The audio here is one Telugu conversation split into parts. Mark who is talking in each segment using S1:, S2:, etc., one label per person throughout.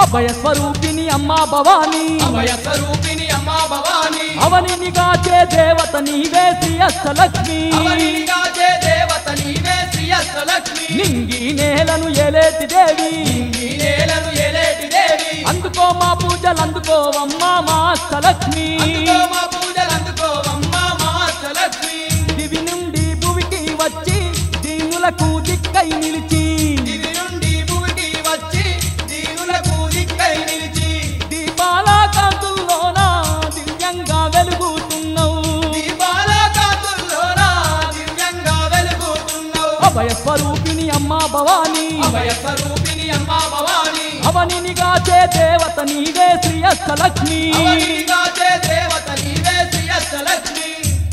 S1: అభయ స్వరూపిణి అమ్మా భవానీ
S2: అభయ స్వరూపిణి అమ్మా భవాని
S1: అవనిని గాచే దేవత నీవే శ్రీ అష్టలక్ష్మి
S2: అవనిగా చే దేవత నీవే శ్రీ అష్టలక్ష్మి
S1: నింగి నేలను ఏలేటి దేవి
S2: ఈ నేలను ఏలేటి దేవి
S1: అందుకో మా పూజలు అందుకోవమ్మా మా అష్టలక్ష్మి
S2: అందుకో మా పూజలు అందుకోవమ్మా మా అష్టలక్ష్మి
S1: దివి నుండి భువికి వచ్చి దీనులకు దిక్కై నిలిచి
S2: దివి నుండి భూమికి వచ్చి దీనులకు దిక్కై నిలిచి
S1: దీపాల కాంతుల్లోన దివ్యంగా వెలుగుతున్నావు
S2: దీపాల కాంతుల్లోన దివ్యంగా వెలుగుతున్నావు
S1: అభయ స్వరూపిణి అమ్మా భవానీ
S2: అభయ స్వరూపిణి అమ్మా భవాని
S1: అవనిని గాచే దేవత నీవే శ్రీ అష్టలక్ష్మి
S2: అవనిగా చే దేవత నీవే శ్రీ అష్టలక్ష్మి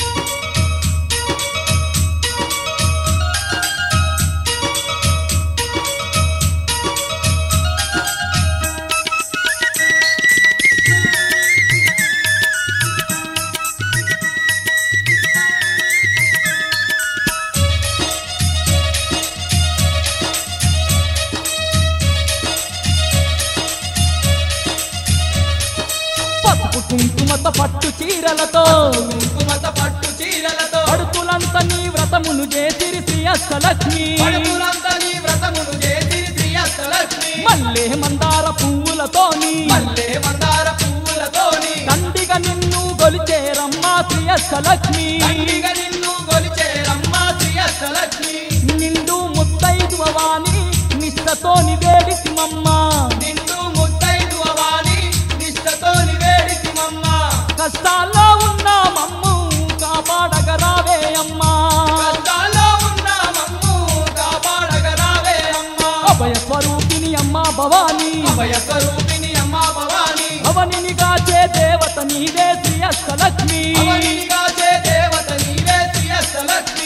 S1: పసుపు కుంకుమత పట్టు చీరలతో
S2: కుంకుమత పట్టు చీరలతో
S1: పడుతులంత నీ వ్రతమును చేసిరి శ్రీ అష్టలక్ష్మి
S2: పడుపులంతా నీ వ్రతమును చేసి శ్రీ అష్టలక్ష్మి
S1: మల్లె మందార పువ్వులతోని
S2: మల్లె మందార పువ్వులతోని
S1: దండిగా నిన్ను గొలిచేరమ్మా శ్రీ అష్టలక్ష్మి
S2: తండ్రిగా నిన్ను గొలిచేరమ్మా శ్రీ అష్టలక్ష్మి
S1: నిండు ముత్తైదు వాణి నిష్టతోని వేడిసిమమ్మా
S2: నిన్ను ముత్తైదు అవాని నిష్టతో నివేడితిమమ్మ
S1: కష్టాల్లో ఉన్న మమ్ము కాపాడగరావే అమ్మా
S2: కష్టాల్లో ఉన్న మమ్ము కాపాడగరావే అమ్మ
S1: అభయ స్వరూపిణి అమ్మా భవానీ
S2: అభయ స్వరూపిణి అమ్మ భవాని
S1: అవనిని గాచే దేవత నీవే శ్రీ అష్టలక్ష్మి
S2: అవనిగా చే దేవత నీవే శ్రీ అష్టలక్ష్మి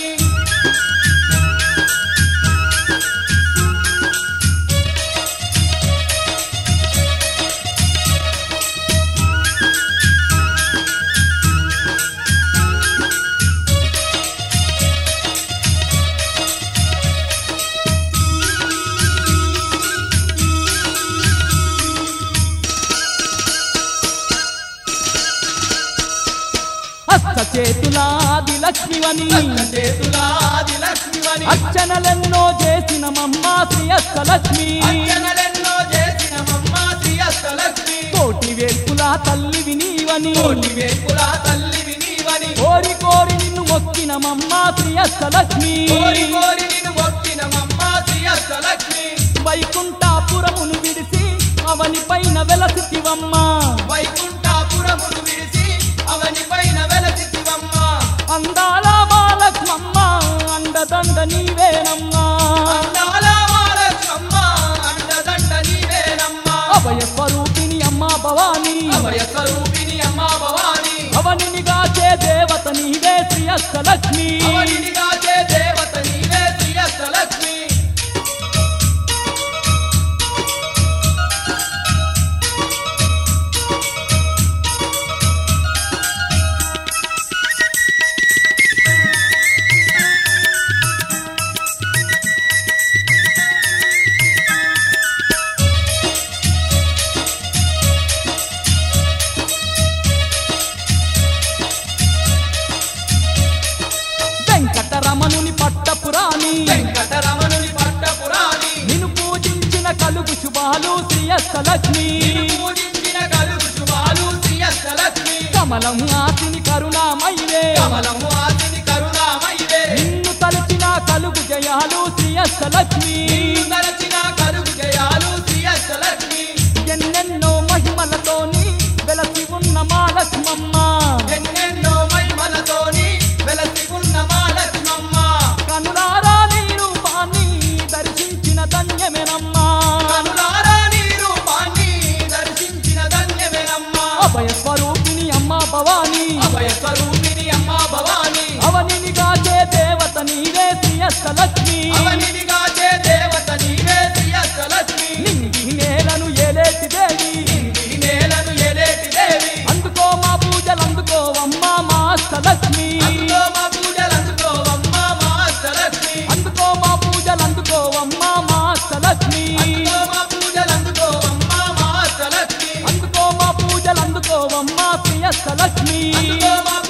S1: హస్త చేతులాది లక్ష్మివని
S2: చేతులాది లక్ష్మివని
S1: అర్చనలెన్నో చేసిన మమ్మ శ్రీ అష్టలక్ష్మి
S2: అర్చనలెన్నో చేసిన మమ్మ శ్రీ అష్టలక్ష్మి
S1: కోటి వేల్పుల తల్లివి నీవని
S2: కోటి వేపుల తల్లివి నీవని
S1: కోరి కోరి నిన్ను మొక్కిన మమ్మ శ్రీ అష్టలక్ష్మి
S2: కోరి కోరి నిన్ను మొక్కిన మమ్మ శ్రీ అష్టలక్ష్మి
S1: వైకుంఠాపురమును విడిసి అవని పైన వెలసివమ్మ
S2: వైకుంఠాపురమును విడిసి అవని పైన వెలసివమ్మ
S1: అందాల బాలక్ష్మమ్మ అండదండ నీవేనమ్మా
S2: అందాల మహాలక్ష్మమ్మ అండదండ నీవేనమ్మ
S1: అభయ స్వరూపిణి అమ్మా భవానీ
S2: అభయ స్వరూపిణి అమ్మ భవాని
S1: అవనిని గాచే దేవత నీవే శ్రీ అష్టలక్ష్మి
S2: అవనిగా చే దేవత నీవే శ్రీ అష్టలక్ష్మి
S1: వెంకటరమణుని పట్టపురాణి
S2: వెంకటరమణుని పట్టపురాణి
S1: నిన్ను పూజించిన కలుగు శుభాలు శ్రీ అష్టలక్ష్మి
S2: పూజించిన కలుగు శుభాలు శ్రీ అష్టలక్ష్మి
S1: కమలం ఆసిని కరుణామయ్యే
S2: కమలము ఆసిని కరుణామయివే
S1: నిన్ను తలచిన కలుగు జయాలు శ్రీ అష్టలక్ష్మి
S2: తరచిన కలుగు జయాలు శ్రీ అష్టలక్ష్మి
S1: ఎన్నెన్నో మహిమలతోని వెలసి ఉన్న మా లక్ష్మమ్మ
S2: ఎన్నెన్నో మహిమలతోని వెలసి ఉన్న మా లక్ష్మమ్మ
S1: కనులారా నీ రూపాన్ని దర్శించిన ధన్యమేనమ్మా
S2: కనులారా నీ రూపాన్ని దర్శించిన ధన్యమేనమ్మ
S1: అభయ స్వరూపిణి అమ్మా భవానీ
S2: అభయ స్వరూపిణి అమ్మ భవాని
S1: అవనిని గాచే దేవత నీవే శ్రీ అష్టలక్ష్మి
S2: అవనిగా చే దేవత నీవే శ్రీ అష్టలక్ష్మి
S1: నింగి నేలను ఏలేటి దేవి
S2: ఈ నేలను ఎలేటి దేవి
S1: అందుకో మా పూజలు అందుకోవమ్మా మా అష్టలక్ష్మి
S2: అందుకో మా పూజలు అందుకోవమ్మ మా అష్టలక్ష్మి
S1: అందుకో మా పూజలు అందుకోవమ్మా మా అష్టలక్ష్మి
S2: అందుకో మా పూజలు అందుకోవమ్మ మా
S1: అందుకోవమ్మ ప్రియస్త లక్ష్మి
S2: అందుకో మా